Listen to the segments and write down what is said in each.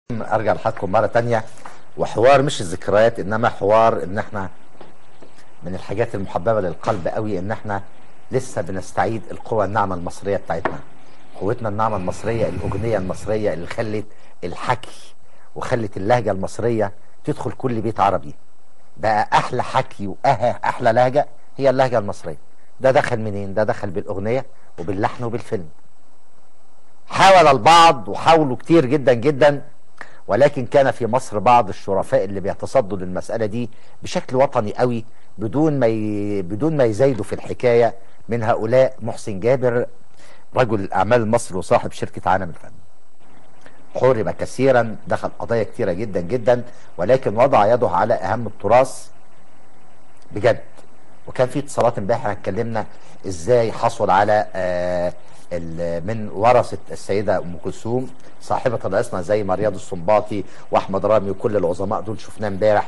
ارجع لحضراتكم مره تانية وحوار مش الذكريات انما حوار ان احنا من الحاجات المحببه للقلب قوي ان احنا لسه بنستعيد القوه الناعمه المصريه بتاعتنا قوتنا الناعمه المصريه الاغنيه المصريه اللي خلت الحكي وخلت اللهجه المصريه تدخل كل بيت عربي بقى احلى حكي واحلى لهجه هي اللهجه المصريه ده دخل منين ده دخل بالاغنيه وباللحن وبالفيلم حاول البعض وحاولوا كتير جدا جدا ولكن كان في مصر بعض الشرفاء اللي بيتصدوا للمسألة دي بشكل وطني قوي بدون ما ي... بدون ما يزايدوا في الحكاية من هؤلاء محسن جابر رجل الأعمال المصري وصاحب شركة عالم الفن حرم كثيرا دخل قضايا كثيرة جدا جدا ولكن وضع يده على أهم التراث بجد وكان في اتصالات امبارح اتكلمنا ازاي حصل على آه من ورثة السيدة أم كلثوم صاحبة العصمة زي مرياض السنباطي وأحمد رامي وكل العظماء دول شفناه امبارح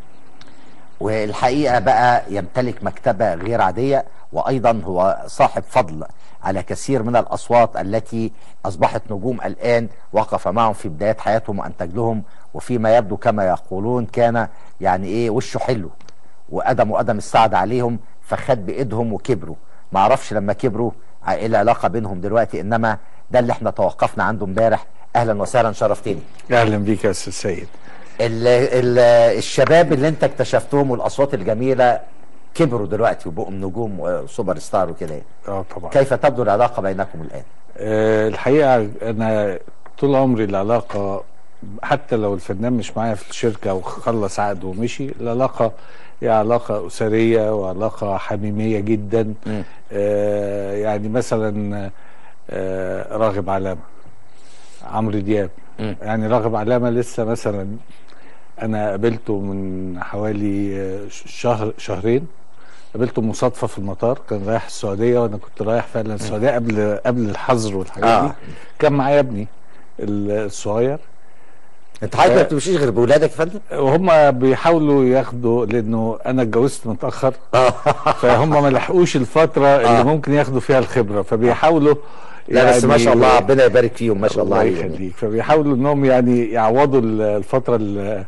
والحقيقة بقى يمتلك مكتبة غير عادية وأيضا هو صاحب فضل على كثير من الأصوات التي أصبحت نجوم الآن وقف معهم في بدايات حياتهم وأنتج لهم وفيما يبدو كما يقولون كان يعني إيه وشه حلو وقدم وقدم السعد عليهم فخد بإيدهم وكبروا ما اعرفش لما كبروا ايه العلاقه بينهم دلوقتي انما ده اللي احنا توقفنا عنده امبارح اهلا وسهلا شرفتني اهلا بيك يا استاذ سيد ال ال الشباب اللي انت اكتشفتهم والاصوات الجميله كبروا دلوقتي وبقوا نجوم سوبر ستار وكده اه طبعا كيف تبدو العلاقه بينكم الان أه الحقيقه انا طول عمري العلاقه حتى لو الفنان مش معايا في الشركه وخلص عقده ومشي العلاقه هي علاقة أسرية وعلاقة حميمية جدا آه يعني مثلا آه راغب علامة عمرو دياب م. يعني راغب علامة لسه مثلا أنا قابلته من حوالي شهر شهرين قابلته مصادفة في المطار كان رايح السعودية وأنا كنت رايح فعلا السعودية قبل قبل الحظر والحاجات آه. دي كان معايا ابني الصغير انت حضرتك ما بتمشيش غير باولادك يا فندم؟ وهم بيحاولوا ياخدوا لانه انا اتجوزت متاخر فهم ما لحقوش الفتره اللي ممكن ياخدوا فيها الخبره فبيحاولوا لا يعني بس ما شاء الله ربنا يبارك فيهم ما شاء الله الله يخليك فبيحاولوا انهم يعني يعوضوا الفتره اللي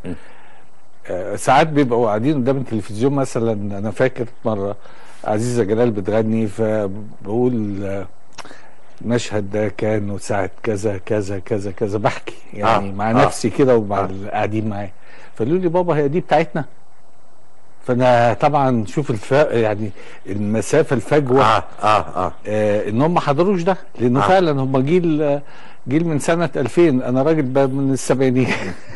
ساعات بيبقوا قاعدين قدام التلفزيون مثلا انا فاكر مره عزيزه جلال بتغني فبقول المشهد ده كان ساعة كذا كذا كذا كذا بحكي يعني آه مع آه نفسي كده ومع آه اللي قاعدين معايا فقالوا لي بابا هي دي بتاعتنا فانا طبعا شوف الف... يعني المسافه الفجوه آه آه آه. آه ان هم ما حضروش ده لانه آه. فعلا هم جيل جيل من سنه 2000 انا راجل من السبعينيات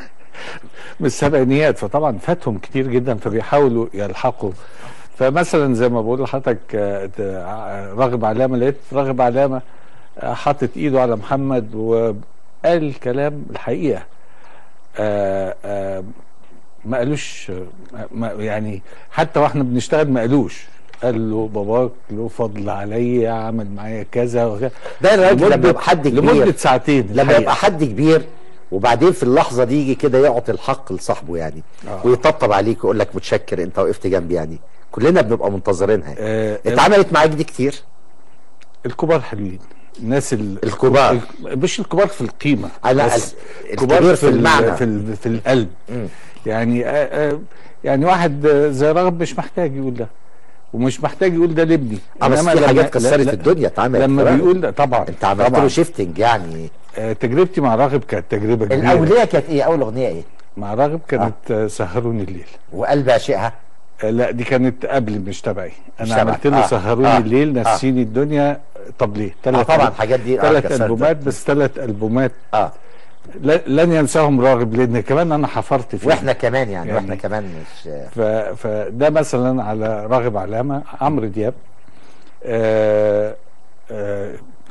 من السبعينيات فطبعا فاتهم كتير جدا فبيحاولوا يلحقوا فمثلا زي ما بقول لحضرتك راغب علامه لقيت راغب علامه حاطط ايده على محمد وقال كلام الحقيقه آآ آآ ما قالوش ما يعني حتى واحنا بنشتغل ما قالوش قال له باباك له فضل عليا عمل معايا كذا وكذا ده الراجل لما يبقى حد كبير لمده ساعتين لما يبقى حد كبير وبعدين في اللحظه دي يجي كده يعطي الحق لصاحبه يعني آه. ويطبطب عليك ويقول لك متشكر انت وقفت جنبي يعني كلنا بنبقى منتظرينها آه اتعملت معاك دي كتير الكبار حلوين الناس الكبار مش الكبار في القيمه لا الكبار في المعنى في, ال في القلب م. يعني آآ يعني واحد زي رغب مش محتاج يقول ده ومش محتاج يقول ده لابني اه بس في حاجات كسرت الدنيا اتعملت لما بيقول ده طبعا انت عملت له شيفتنج يعني آه تجربتي مع راغب كانت تجربه كبيره الاوليه كانت ايه اول اغنيه ايه مع راغب كانت آه. سهروني الليل وقلب عشقها لا دي كانت قبل مش تبعي انا عملت له آه. سهروني آه. الليل نسيني آه. الدنيا طب ليه ثلاث آه طبعا الحاجات دي ثلاث آه البومات بس ثلاث البومات اه لن ينساهم راغب لان كمان انا حفرت فيه واحنا كمان يعني, يعني واحنا كمان مش ف... فده مثلا على راغب علامه عمرو دياب آه آه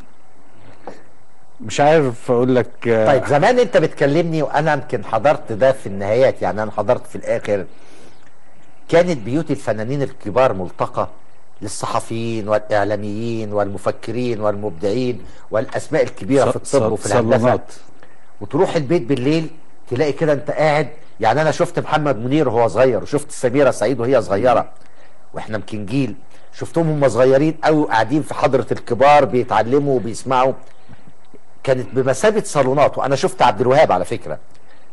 مش عارف اقول لك آه طيب زمان انت بتكلمني وانا يمكن حضرت ده في النهايات يعني انا حضرت في الاخر كانت بيوت الفنانين الكبار ملتقى للصحفيين والاعلاميين والمفكرين والمبدعين والاسماء الكبيره في الطب وفي الهندسه وتروح البيت بالليل تلاقي كده انت قاعد يعني انا شفت محمد منير وهو صغير وشفت سميره سعيد وهي صغيره واحنا يمكن جيل شفتهم هم صغيرين قوي قاعدين في حضره الكبار بيتعلموا وبيسمعوا كانت بمثابه صالونات وانا شفت عبد الوهاب على فكره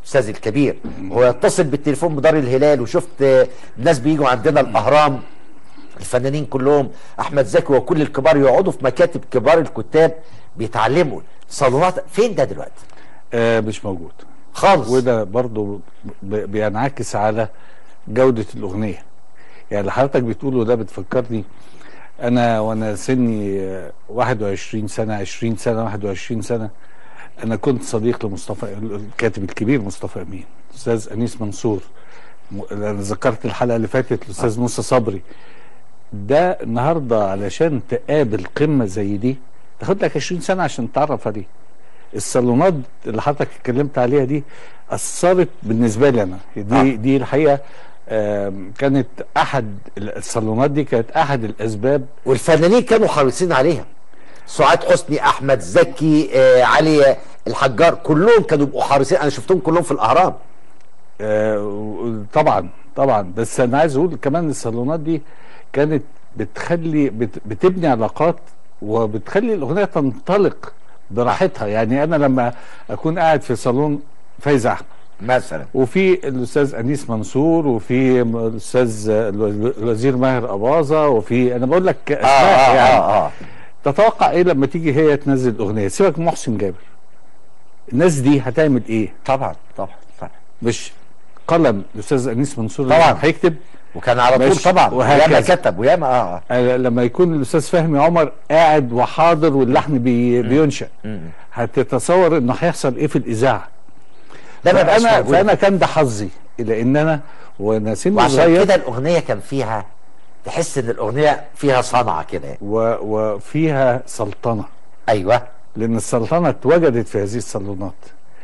الاستاذ الكبير هو يتصل بالتليفون بدار الهلال وشفت آه، ناس بيجوا عندنا الاهرام الفنانين كلهم احمد زكي وكل الكبار يقعدوا في مكاتب كبار الكتاب بيتعلموا صالونات فين ده دلوقتي آه مش موجود خالص وده برضو ب- بينعكس على جودة الأغنية يعني اللي حضرتك بتقوله ده بتفكرني أنا وأنا سني آه، 21 سنة 20 سنة 21 سنة أنا كنت صديق لمصطفى الكاتب الكبير مصطفى أمين أستاذ أنيس منصور م- أنا ذكرت الحلقة اللي فاتت الأستاذ موسى صبري ده النهارده علشان تقابل قمة زي دي تاخد لك 20 سنة عشان تتعرف عليه الصالونات اللي حضرتك اتكلمت عليها دي اثرت بالنسبه لي انا دي آه. آه. دي الحقيقه آم، كانت احد الصالونات دي كانت احد الاسباب والفنانين كانوا حريصين عليها سعاد حسني احمد زكي آه علي الحجار كلهم كانوا بيبقوا حريصين انا شفتهم كلهم في الاهرام آه، و- طبعا طبعا بس انا عايز اقول كمان الصالونات دي كانت بتخلي بت بتبني علاقات وبتخلي الاغنيه تنطلق براحتها يعني انا لما اكون قاعد في صالون فايزه احمد مثلا وفي الاستاذ انيس منصور وفي الاستاذ الوزير ماهر اباظه وفي انا بقول لك اه اسماء اه يعني اه, آه. تتوقع ايه لما تيجي هي تنزل اغنيه سيبك من محسن جابر الناس دي هتعمل ايه طبعا طبعا طبعا مش قلم الاستاذ انيس منصور طبعا. اللي هيكتب وكان على طول ماشي. طبعا وهكذا. وياما كتب وياما اه آه. آه، لما يكون الاستاذ فهمي عمر قاعد وحاضر واللحن بي بينشا هتتصور انه هيحصل ايه في الاذاعه ده ما بقاش فانا موجود. فانا كان ده حظي لان انا وانا سني وعشان صغير كده الاغنيه كان فيها تحس ان الاغنيه فيها صنعه كده يعني. و- وفيها سلطنه ايوه لان السلطنه اتوجدت في هذه الصالونات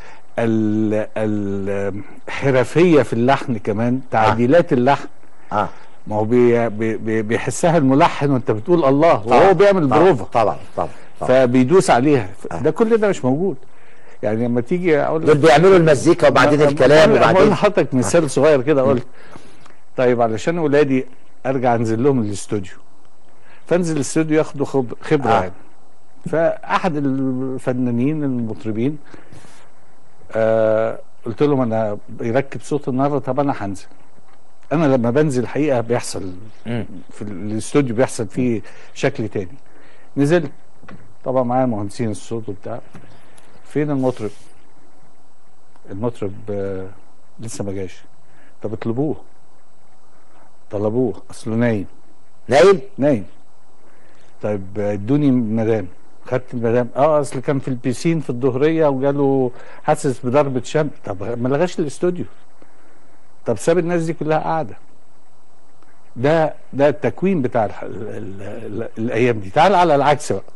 ال- الحرفيه في اللحن كمان تعديلات اللحن اه ما هو بي بي بي- بيحسها الملحن وانت بتقول الله طبعاً، وهو بيعمل طبعاً، بروفا طبعا طبعا طبعا فبيدوس عليها ده كل ده مش موجود يعني لما تيجي اقول دول بيعملوا المزيكا وبعدين أقول- الكلام اقول وبعدين لحضرتك مثال صغير كده قلت طيب علشان ولادي ارجع انزل لهم الاستوديو فانزل الاستوديو ياخدوا خب- خبره آه. يعني فاحد الفنانين المطربين آه قلت لهم انا بيركب صوت النهارده طب انا هنزل انا لما بنزل الحقيقه بيحصل مم. في الاستوديو بيحصل فيه شكل تاني نزلت طبعا معايا مهندسين الصوت وبتاع فين المطرب المطرب آه لسه ما جاش طب اطلبوه طلبوه اصله نايم نايم نايم طيب آه، ادوني مدام خدت المدام اه اصل كان في البيسين في الظهريه وجاله حاسس بضربه شمس طب ما لغاش الاستوديو طب ساب الناس دي كلها قاعده ده ده التكوين بتاع ال ال ال الايام دي تعال على العكس بقى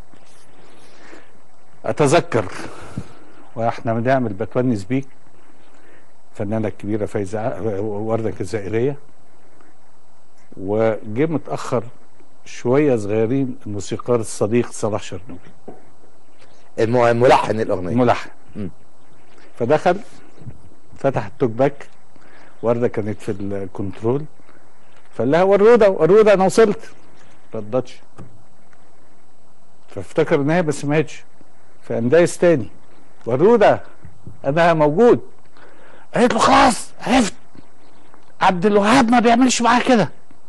اتذكر واحنا بنعمل بتونس بيك الفنانه الكبيره فايزه ع- ورده الجزائريه وجه متاخر شويه صغيرين الموسيقار الصديق صلاح شرنوبي الم- ملحن الاغنيه الملحن مم. فدخل فتح التوك باك ورده كانت في الكنترول فقال لها وروده وروده انا وصلت ردتش فافتكر ان هي ما سمعتش فقام دايس تاني وروده انا موجود قالت له خلاص عرفت عبد الوهاب ما بيعملش معاه كده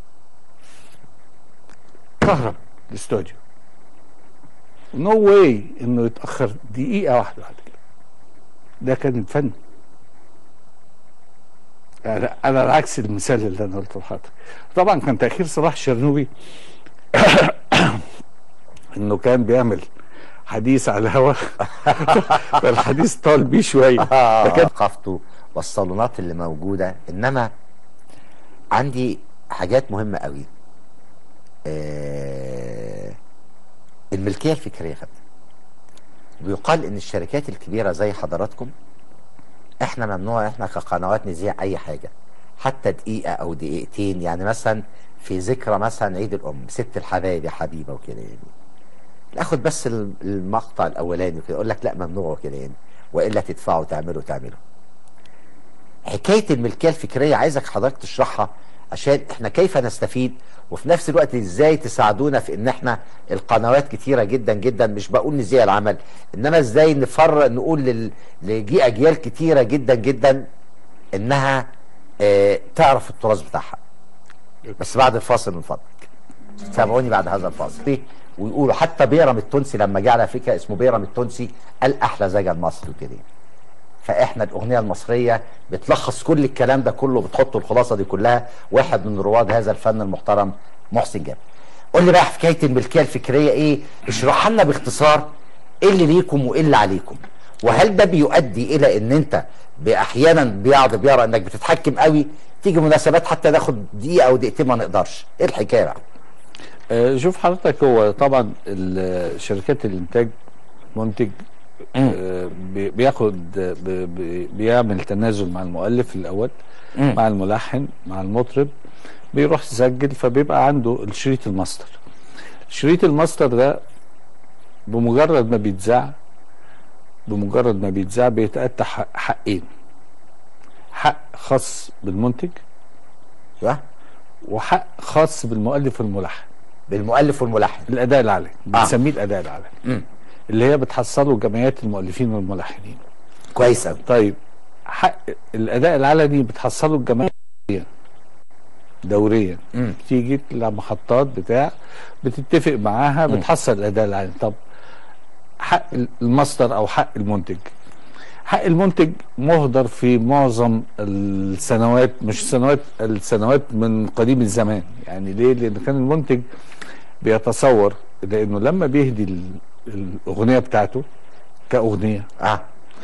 كهرب الاستوديو نو واي انه يتاخر دقيقه واحده بعد كده ده كان الفن يعني على عكس المثال اللي انا قلته لحضرتك طبعا كان تاخير صلاح الشرنوبي انه كان بيعمل حديث على الهوا فالحديث طال بيه شويه آه فكان ثقافته والصالونات اللي موجوده انما عندي حاجات مهمه قوي آه الملكيه الفكريه يا فندم بيقال ان الشركات الكبيره زي حضراتكم احنا ممنوع احنا كقنوات نذيع اي حاجه حتى دقيقه او دقيقتين يعني مثلا في ذكرى مثلا عيد الام ست الحبايب يا حبيبه وكده يعني ناخد بس الم- المقطع الاولاني كده يقول لك لا ممنوع كده يعني والا تدفعوا تعملوا تعملوا حكايه الملكيه الفكريه عايزك حضرتك تشرحها عشان احنا كيف نستفيد وفي نفس الوقت ازاي تساعدونا في ان احنا القنوات كتيره جدا جدا مش بقول نزيع العمل انما ازاي نفرق نقول لل... لجي اجيال كتيره جدا جدا انها اه تعرف التراث بتاعها بس بعد الفاصل من فضلك تابعوني بعد هذا الفاصل ويقولوا حتى بيرم التونسي لما جه على فكره اسمه بيرم التونسي قال احلى زجل مصري وكده فاحنا الاغنيه المصريه بتلخص كل الكلام ده كله بتحط الخلاصه دي كلها واحد من رواد هذا الفن المحترم محسن جابر قول لي بقى حكايه الملكيه الفكريه ايه اشرحها لنا باختصار ايه اللي ليكم وايه اللي عليكم وهل ده بيؤدي الى ان انت احيانا بيقعد بيرى انك بتتحكم قوي تيجي مناسبات حتى ناخد دقيقه او دقيقتين ما نقدرش ايه الحكايه بقى آه، شوف حضرتك هو طبعا ال- شركات الانتاج منتج آه، بي- بياخد آه، بي- بي- بيعمل تنازل مع المؤلف الاول مم. مع الملحن مع المطرب بيروح يسجل فبيبقى عنده الشريط الماستر شريط الماستر ده بمجرد ما بيتذاع بمجرد ما بيتذاع بيتأتى حق- حقين حق خاص بالمنتج ايوه وحق خاص بالمؤلف والملحن بالمؤلف والملحن الاداء العلني آه. بنسميه الاداء العلني مم. اللي هي بتحصله جمعيات المؤلفين والملحنين كويس قوي طيب حق الاداء العلني بتحصله الجمعيات دورياً. دوريا مم. بتيجي لمحطات بتاع بتتفق معاها بتحصل الاداء العلني طب حق المصدر او حق المنتج حق المنتج مهدر في معظم السنوات مش سنوات السنوات من قديم الزمان يعني ليه لان كان المنتج بيتصور لانه لما بيهدي ال- الاغنيه بتاعته كاغنيه اه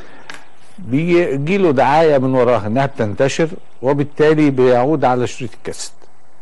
بيجي له دعايه من وراها انها بتنتشر وبالتالي بيعود على شريط الكاسيت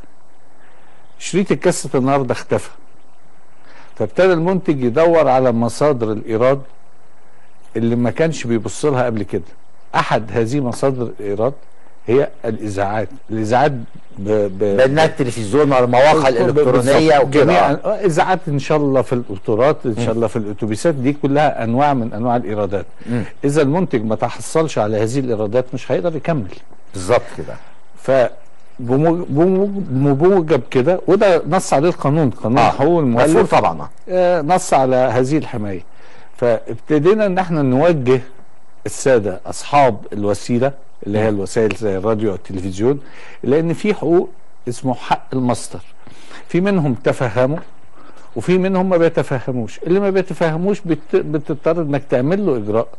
شريط الكاسيت النهارده اختفى فابتدى المنتج يدور على مصادر الايراد اللي ما كانش بيبص لها قبل كده احد هذه مصادر الايراد هي الاذاعات الاذاعات ب... ب... بانها التلفزيون والمواقع الالكترونيه بالظبط. وكده جميع آه. آه، اذاعات ان شاء الله في القطارات ان شاء الله في الاتوبيسات دي كلها انواع من انواع الايرادات مم. اذا المنتج ما تحصلش على هذه الايرادات مش هيقدر يكمل بالظبط كده ف بمو- بمو- بموجب كده وده نص عليه القانون قانون اه حقوق مفهوم المؤلف طبعا آه. آه، نص على هذه الحمايه فابتدينا ان احنا نوجه الساده اصحاب الوسيله اللي هي الوسائل زي الراديو والتلفزيون لان في حقوق اسمه حق المصدر في منهم تفهموا وفي منهم ما بيتفهموش اللي ما بيتفهموش بت- بتضطر انك تعمل له اجراء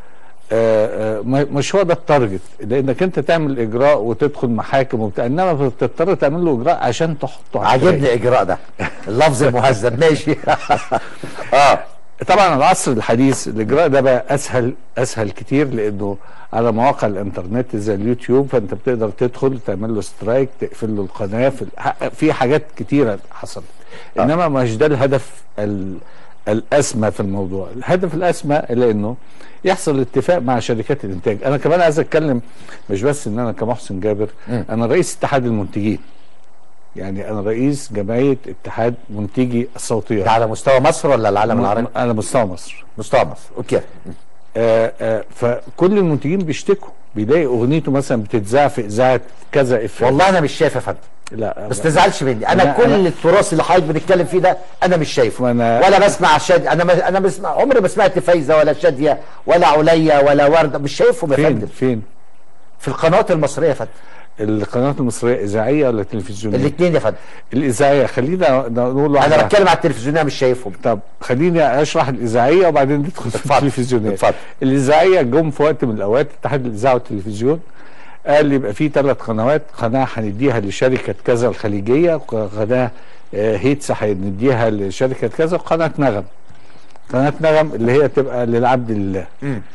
آه، آه، ما- مش هو ده التارجت لانك انت تعمل اجراء وتدخل محاكم وبتاع انما بتضطر تعمل له اجراء عشان تحطه على الشاشة. عاجبني الاجراء ده اللفظ المهذب ماشي اه طبعا العصر الحديث الاجراء ده بقى اسهل اسهل كتير لانه على مواقع الانترنت زي اليوتيوب فانت بتقدر تدخل تعمل له سترايك تقفل له القناه في, الح- في حاجات كتيره حصلت انما مش ده الهدف ال الاسمى في الموضوع الهدف الاسمى لانه يحصل اتفاق مع شركات الانتاج انا كمان عايز اتكلم مش بس ان انا كمحسن جابر مم. انا رئيس اتحاد المنتجين يعني انا رئيس جمعيه اتحاد منتجي الصوتيات ده على مستوى مصر ولا العالم العربي؟ على مستوى مصر مستوى مصر اوكي آه آه فكل المنتجين بيشتكوا بيلاقي اغنيته مثلا بتتذاع في اذاعه كذا اف والله انا مش شايف يا فندم لا بس تزعلش مني انا لا، كل أنا- التراث اللي حضرتك بنتكلم فيه ده انا مش شايفه وأنا- ولا بسمع شاد انا ما انا بسمع عمري ما سمعت فايزه ولا شاديه ولا عليا ولا ورده مش شايفهم يا فين فندم فين في القنوات المصريه يا فندم القناه المصريه اذاعيه ولا تلفزيونيه الاثنين يا فندم الاذاعيه خلينا نقول انا واحدة. بتكلم على التلفزيونيه مش شايفهم طب خليني اشرح الاذاعيه وبعدين ندخل في اتفضل، التلفزيونيه اتفضل. الاذاعيه جم في وقت من الاوقات اتحاد الاذاعه والتلفزيون قال يبقى في ثلاث قنوات قناه هنديها لشركه كذا الخليجيه وقناه آه، هيتس هنديها لشركه كذا وقناه نغم قناه نغم اللي هي تبقى للعبد لله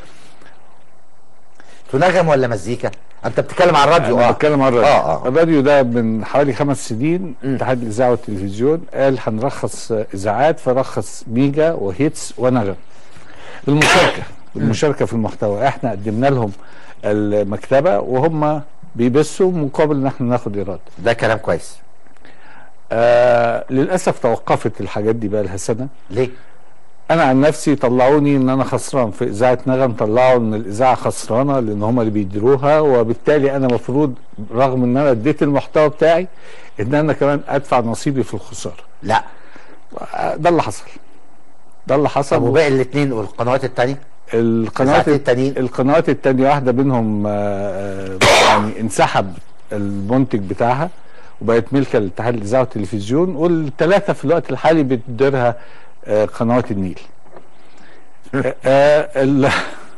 تنغم ولا مزيكا انت بتتكلم عن الراديو انا اه بتكلم عن الراديو اه اه الراديو ده من حوالي خمس سنين اتحاد الاذاعه والتلفزيون قال هنرخص اذاعات فرخص ميجا وهيتس ونغم بالمشاركه بالمشاركه في المحتوى احنا قدمنا لهم المكتبه وهم بيبثوا مقابل ان احنا ناخد ايراد ده كلام كويس آه للاسف توقفت الحاجات دي بقى لها سنه ليه؟ انا عن نفسي طلعوني ان انا خسران في اذاعه نغم طلعوا ان الاذاعه خسرانه لان هم اللي بيديروها وبالتالي انا مفروض رغم ان انا اديت المحتوى بتاعي ان انا كمان ادفع نصيبي في الخساره لا ده اللي حصل ده اللي طب حصل وباقي الاثنين والقنوات الثانيه القنوات إذاعتين التانيين؟ القنوات التانية واحدة منهم آه، آه، يعني انسحب المنتج بتاعها وبقت ملكة لاتحاد الإذاعة والتلفزيون والثلاثة في الوقت الحالي بتديرها آه، قنوات النيل آه، آه، ال-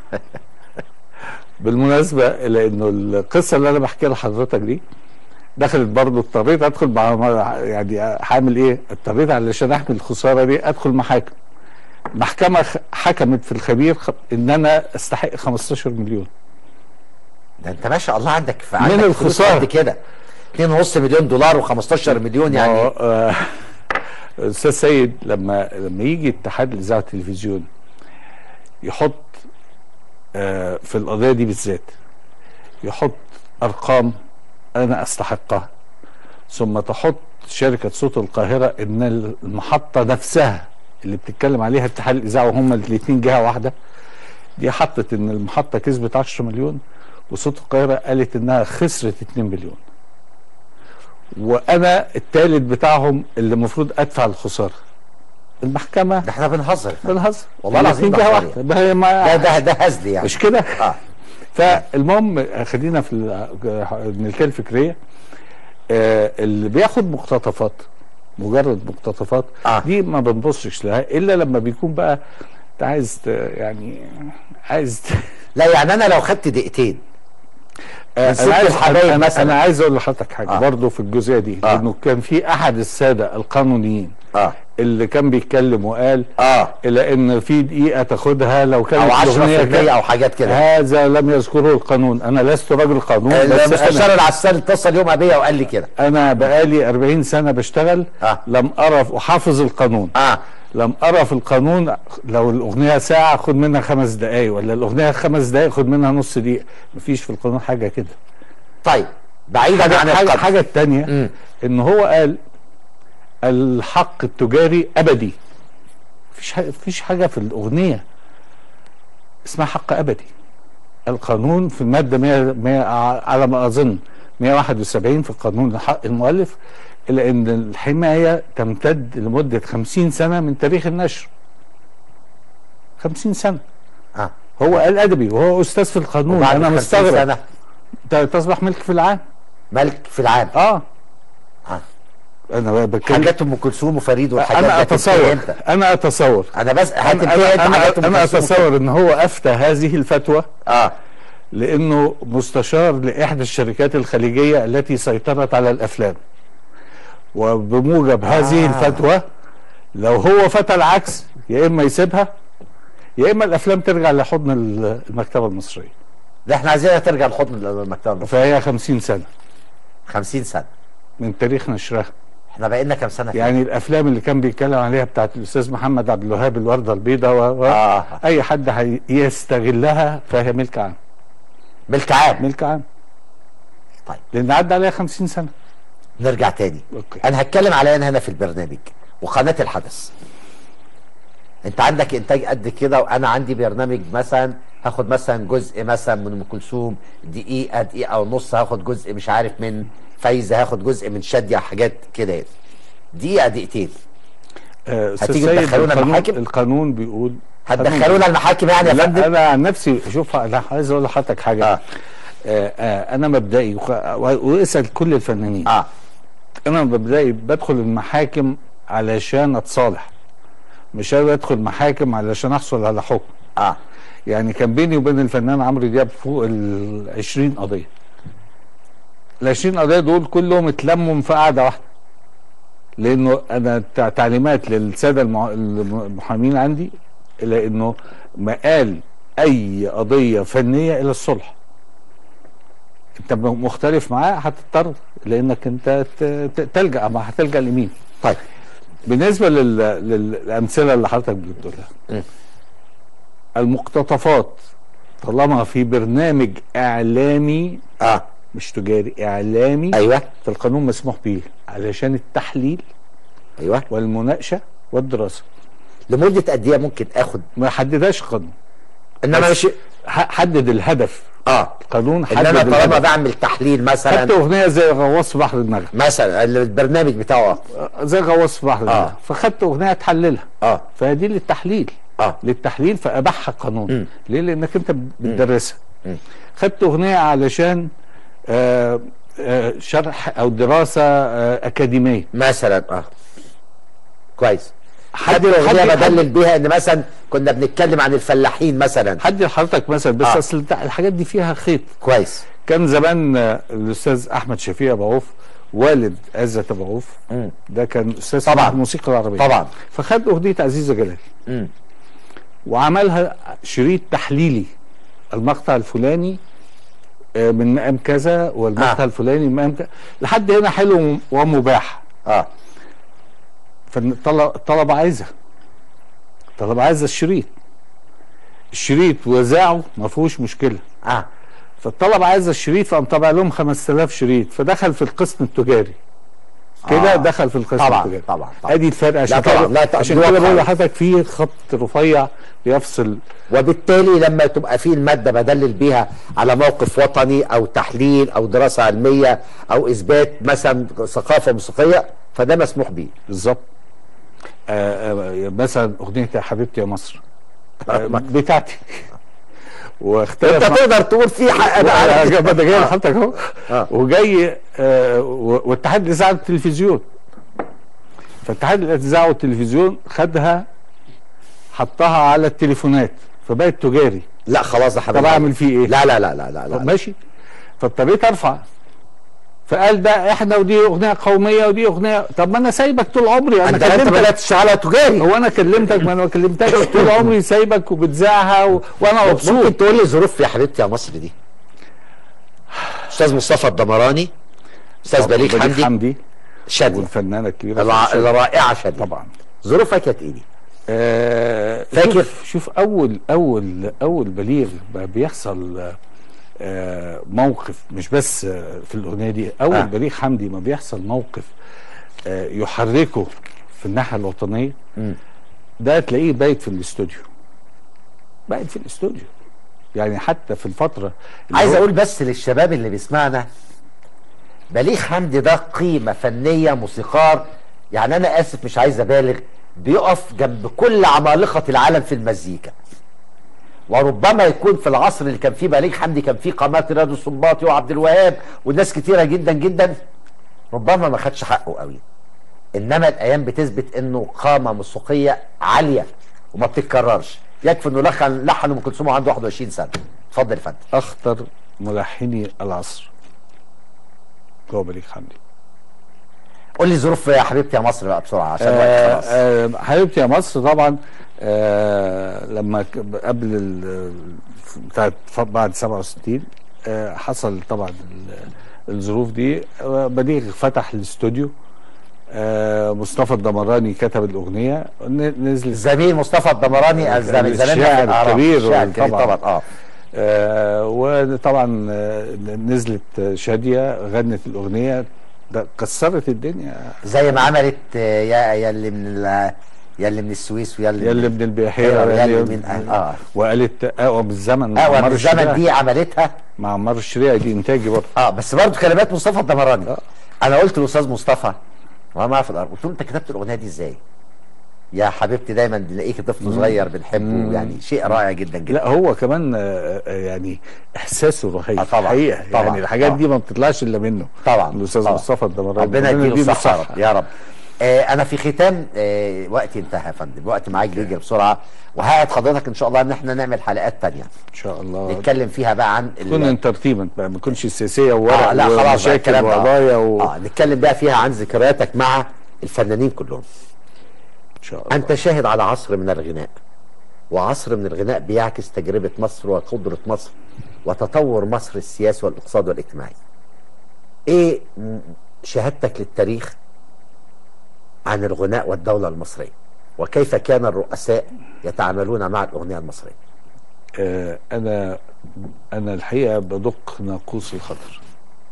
بالمناسبة لأنه القصة اللي أنا بحكيها لحضرتك دي دخلت برضه اضطريت ادخل مع مع- يعني هعمل ايه؟ اضطريت علشان احمل الخساره دي ادخل محاكم. محكمه خ- حكمت في الخبير خ- ان انا استحق 15 مليون. ده انت ما شاء الله عندك في من عندك فلوس الخسارة. قد كده 2.5 مليون دولار و15 مليون ما هو، يعني آه، استاذ سيد لما لما يجي اتحاد الاذاعه والتلفزيون يحط آه، في القضيه دي بالذات يحط ارقام انا استحقها ثم تحط شركه صوت القاهره ان المحطه نفسها اللي بتتكلم عليها اتحاد الاذاعه وهم الاثنين جهه واحده دي حطت ان المحطه كسبت 10 مليون وصوت القاهره قالت انها خسرت 2 مليون وانا الثالث بتاعهم اللي المفروض ادفع الخساره المحكمه ده احنا بنهزر بالهزر والله العظيم الاتنين جهه بهزر واحده ما هي ما ده ده ده هزل يعني مش كده اه فالمهم خلينا في ال- الملكيه الفكريه آه، اللي بياخد مقتطفات مجرد مقتطفات آه. دي ما بنبصش لها الا لما بيكون بقى انت عايز ت- يعني عايز ت- لا يعني انا لو خدت دقيقتين آه، ست انا عايز الحبايب انا, مثلاً. أنا عايز اقول لحضرتك حاجه آه. آه. برضه في الجزئيه دي آه. آه. لانه كان في احد الساده القانونيين اه اللي كان بيتكلم وقال اه الى ان في دقيقه تاخدها لو كانت او 10% الأغنية كده. او حاجات كده هذا لم يذكره القانون انا لست رجل قانون بس المستشار أنا, العسال اتصل يوم بيا وقال لي كده انا بقالي 40 سنه بشتغل آه. لم ارى احافظ القانون اه لم ارى في القانون لو الاغنيه ساعه خد منها خمس دقائق ولا الاغنيه خمس دقائق خد منها نص دقيقه مفيش في القانون حاجه كده طيب بعيدا حاجه عن حاجه, القدر حاجة التانية مم. ان هو قال الحق التجاري ابدي مفيش حاجه مفيش حاجه في الاغنيه اسمها حق ابدي القانون في الماده 100 100 على ما اظن 171 في القانون حق المؤلف الا ان الحمايه تمتد لمده 50 سنه من تاريخ النشر 50 سنه اه هو قال ادبي وهو استاذ في القانون وبعد انا 50 مستغرب سنة ت- تصبح ملك في العام ملك في العام اه آه. انا بتكلم حاجات ام كلثوم وفريد والحاجات انا دي هتنتهي اتصور امتى؟ انا اتصور انا بس انا هتنتهي امتى انا, حاجات ام أنا كلثوم اتصور ان هو افتى هذه الفتوى اه لانه مستشار لاحدى الشركات الخليجيه التي سيطرت على الافلام وبموجب هذه آه. الفتوى لو هو فتى العكس يا اما يسيبها يا اما الافلام ترجع لحضن ال- المكتبه المصريه ده احنا عايزينها ترجع لحضن المكتبه المصرية. فهي 50 سنه 50 سنه من تاريخ نشرها احنا بقى لنا كام سنه كده؟ يعني الافلام اللي كان بيتكلم عليها بتاعت الاستاذ محمد عبد الوهاب الورده البيضاء و... و... آه. اي حد هي- يستغلها فهي ملك عام ملك عام ملك عام طيب لان عدى عليها 50 سنه نرجع تاني أوكي. انا هتكلم على انا هنا في البرنامج وقناه الحدث انت عندك انتاج قد كده وانا عندي برنامج مثلا هاخد مثلا جزء مثلا من ام كلثوم دقيقه دقيقه ونص هاخد جزء مش عارف من فايزه هاخد جزء من شاديه حاجات كده يعني. دقيقه دقيقتين آه، أستاذ هتيجي سيد، تدخلونا القانون- المحاكم؟ القانون بيقول هتدخلونا المحاكم يعني يا لا فندم انا عن نفسي شوف انا عايز اقول لحضرتك حاجه آه. آه. آه آه انا مبدئي وخ- و- واسال كل الفنانين اه انا مبدئي بدخل المحاكم علشان اتصالح مش انا بدخل محاكم علشان احصل على حكم اه يعني كان بيني وبين الفنان عمرو دياب فوق ال 20 قضيه ال 20 قضيه دول كلهم اتلموا في قعده واحده لانه انا تع- تعليمات للساده المع- المحامين عندي لانه مقال اي قضيه فنيه الى الصلح انت م- مختلف معاه هتضطر لانك انت ت- ت- تلجا ما هتلجا لمين طيب بالنسبه لل... للامثله اللي حضرتك بتقولها م. المقتطفات طالما في برنامج اعلامي اه مش تجاري اعلامي ايوه في القانون مسموح به علشان التحليل ايوه والمناقشه والدراسه لمده قد ايه ممكن اخد ما حددهاش قانون انما بس مش ح- حدد الهدف اه قانون ان انا حدد طالما الهدف بعمل تحليل حتى مثلا اغنيه زي غواص بحر النغم مثلا البرنامج بتاعه زي غواص بحر النغم آه. فخدت اغنيه تحللها اه فدي للتحليل اه للتحليل فاباحها قانون مم. ليه لانك انت بتدرسها مم. خدت اغنيه علشان آه آه شرح او دراسه آه اكاديميه مثلا اه كويس حد حد الاغنيه حد- بدلل بيها ان مثلا كنا بنتكلم عن الفلاحين مثلا حد لحضرتك مثلا بس آه. اصل الت- الحاجات دي فيها خيط كويس كان زمان آه، الاستاذ احمد شفيق ابو عوف والد عزت ابو عوف مم. ده كان استاذ طبعاً. في الموسيقى العربيه طبعا فخد اغنيه عزيزه جلال مم. وعملها شريط تحليلي المقطع الفلاني آه، من مقام كذا والمقطع آه. الفلاني من مقام كذا لحد هنا حلو ومباح اه فالطلبة عايزة الطلبة عايزة الشريط الشريط وزاعه ما فيهوش مشكلة اه فالطلبة عايزة الشريط فقام طبع لهم 5000 شريط فدخل في القسم التجاري كده آه. دخل في القسم طبعا التجاري طبعا طبعا ادي الفرق عشان طبعاً، كده لا تقدير عشان كده بقول واضحة. لحضرتك في خط رفيع يفصل وبالتالي لما تبقى فيه المادة بدلل بيها على موقف وطني أو تحليل أو دراسة علمية أو إثبات مثلا ثقافة موسيقية فده مسموح بيه بالظبط آه آه مثلا اغنيه يا حبيبتي يا مصر آه بتاعتي واختلف أنت مع- تقدر تقول فيه حق أنا عارف. انا ده جاي لحضرتك اهو آه. وجاي آه و- واتحاد الاذاعه والتلفزيون فاتحاد الاذاعه والتلفزيون خدها حطها على التليفونات فبقت تجاري لا خلاص يا حبيبي طب أعمل فيه إيه؟ لا لا لا لا لا, طب لا. ماشي فاضطريت ارفع فقال ده احنا ودي اغنيه قوميه ودي اغنيه طب ما انا سايبك طول عمري انا أنت أنت كلمتك بدأت تشتغل تجاري هو انا كلمتك ما انا ما كلمتكش طول عمري سايبك وبتذاعها و... وانا مبسوط ممكن تقول لي ظروف يا حبيبتي يا مصر دي أستاذ مصطفى الدمراني أستاذ بليغ حمدي حمدي شادية والفنانه الكبيره الع- شادية. الرائعة شادية طبعا ظروفها كانت إيه دي؟ آه فاكر؟ شوف, شوف اول اول اول بليغ ما بيحصل آه موقف مش بس آه في الاغنيه دي اول آه. آه. بليغ حمدي ما بيحصل موقف آه يحركه في الناحيه الوطنيه مم. ده تلاقيه بايت في الاستوديو بايت في الاستوديو يعني حتى في الفتره اللي عايز هو- اقول بس للشباب اللي بيسمعنا بليغ حمدي ده قيمة فنية موسيقار يعني انا اسف مش عايز ابالغ بيقف جنب كل عمالقة العالم في المزيكا وربما يكون في العصر اللي كان فيه بليغ حمدي كان فيه قامات رياض السنباطي وعبد الوهاب وناس كتيرة جدا جدا ربما ما خدش حقه قوي انما الايام بتثبت انه قامة موسيقية عالية وما بتتكررش يكفي انه لحن لحن ام كلثوم عنده 21 سنة اتفضل يا فندم اخطر ملحني العصر هو بليغ حمدي قول لي ظروف يا حبيبتي يا مصر بقى بسرعه عشان الوقت آه خلاص آه حبيبتي يا مصر طبعا آه لما ك- قبل ال- بتاعت ف- بعد 67 آه حصل طبعا ال- الظروف دي آه بليغ فتح الاستوديو آه مصطفى الدمراني كتب الاغنيه ن- نزلت الزميل مصطفى الدمراني الزميل زمان الشاعر في الأعراف. الكبير الشاعر الكبير طبعاً. طبعا اه آه وطبعا آه نزلت شاديه غنت الاغنيه ده كسرت الدنيا زي ما عملت آه، يا يا اللي من ال- يا اللي من السويس ويا اللي يا اللي من البحيره أيوة، يا اللي يا من اه وقالت اقوى بالزمن مع اقوى عمار من الزمن الشريعة. دي عملتها مع عمار الشريعة دي انتاجي برضه اه بس برضه كلمات مصطفى الدمراني آه. انا قلت لاستاذ مصطفى وهو معاه في الارض قلت له انت كتبت الاغنيه دي ازاي؟ يا حبيبتي دايما نلاقيك طفل صغير بنحبه يعني شيء رائع جدا جدا لا هو كمان آه، آه، يعني احساسه رهيب آه، طبعاً، حقيقة طبعاً، يعني الحاجات طبعاً. دي ما بتطلعش الا منه طبعا الاستاذ طبعاً. مصطفى الدمراني ربنا يديله يديله الصحة يا رب يا رب آه انا في ختام آه وقتي انتهى يا فندم وقت معاك بيجري بسرعه وهقعد حضرتك ان شاء الله ان احنا نعمل حلقات تانية ان شاء الله نتكلم فيها بقى عن ال- تكون انترتينمنت بقى ما تكونش سياسية وورق اه لا خلاص بقى ومشاكل الكلام ده وقضايا آه. و... اه نتكلم بقى فيها عن ذكرياتك مع الفنانين كلهم ان شاء الله انت شاهد على عصر من الغناء وعصر من الغناء بيعكس تجربة مصر وقدرة مصر وتطور مصر السياسي والاقتصادي والاجتماعي ايه م- شهادتك للتاريخ عن الغناء والدولة المصرية وكيف كان الرؤساء يتعاملون مع الأغنية المصرية آه انا انا الحقيقه بدق ناقوس الخطر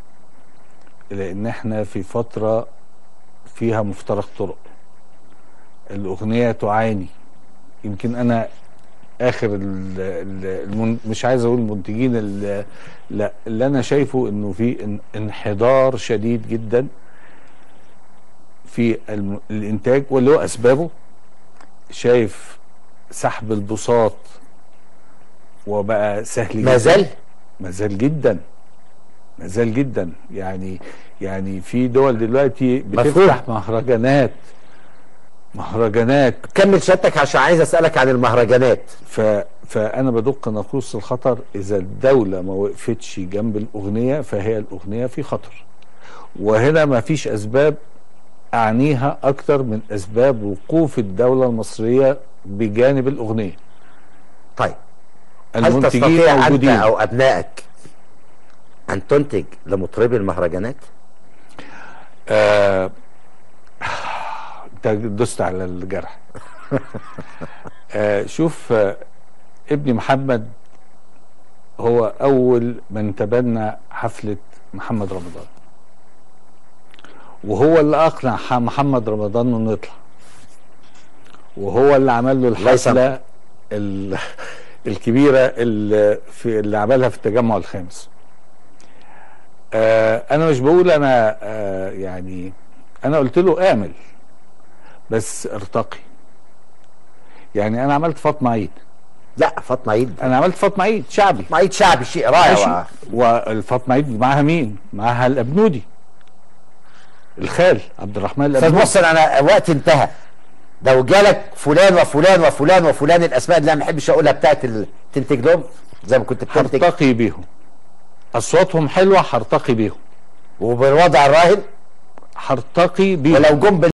لان احنا في فتره فيها مفترق طرق الاغنيه تعاني يمكن انا اخر ال ال المن مش عايز اقول المنتجين ال- لا اللي انا شايفه انه في ان- انحدار شديد جدا في الم- الانتاج واللي هو اسبابه شايف سحب البساط وبقى سهل جدا ما زال ما زال جدا ما زال جدا يعني يعني في دول دلوقتي بتفتح مهرجانات مهرجانات كمل شهادتك عشان عايز اسالك عن المهرجانات ف فانا بدق ناقوس الخطر اذا الدوله ما وقفتش جنب الاغنيه فهي الاغنيه في خطر وهنا ما فيش اسباب اعنيها اكتر من اسباب وقوف الدوله المصريه بجانب الاغنيه طيب هل المنتجين تستطيع انت موجودين او ابنائك ان تنتج لمطربي المهرجانات آه، انت دست على الجرح آه شوف آه ابني محمد هو اول من تبنى حفله محمد رمضان وهو اللي اقنع ح- محمد رمضان انه يطلع وهو اللي عمل له الله يسامحه. الحفله ال- الكبيره اللي في اللي عملها في التجمع الخامس آه انا مش بقول انا آه يعني انا قلت له اعمل بس ارتقي يعني انا عملت فاطمه عيد لا فاطمه عيد انا عملت فاطمه عيد شعبي فاطمه عيد شعبي شيء رائع ماشي و- والفاطمه عيد معاها مين؟ معاها الابنودي الخال عبد الرحمن استاذ الابنودي محسن انا وقت انتهى لو جالك فلان وفلان وفلان وفلان الاسماء اللي انا ما بحبش اقولها بتاعت ال... تنتج لهم زي ما كنت بتنتج هرتقي بيهم اصواتهم حلوه هرتقي بيهم وبالوضع الراهن هرتقي بيهم ولو جم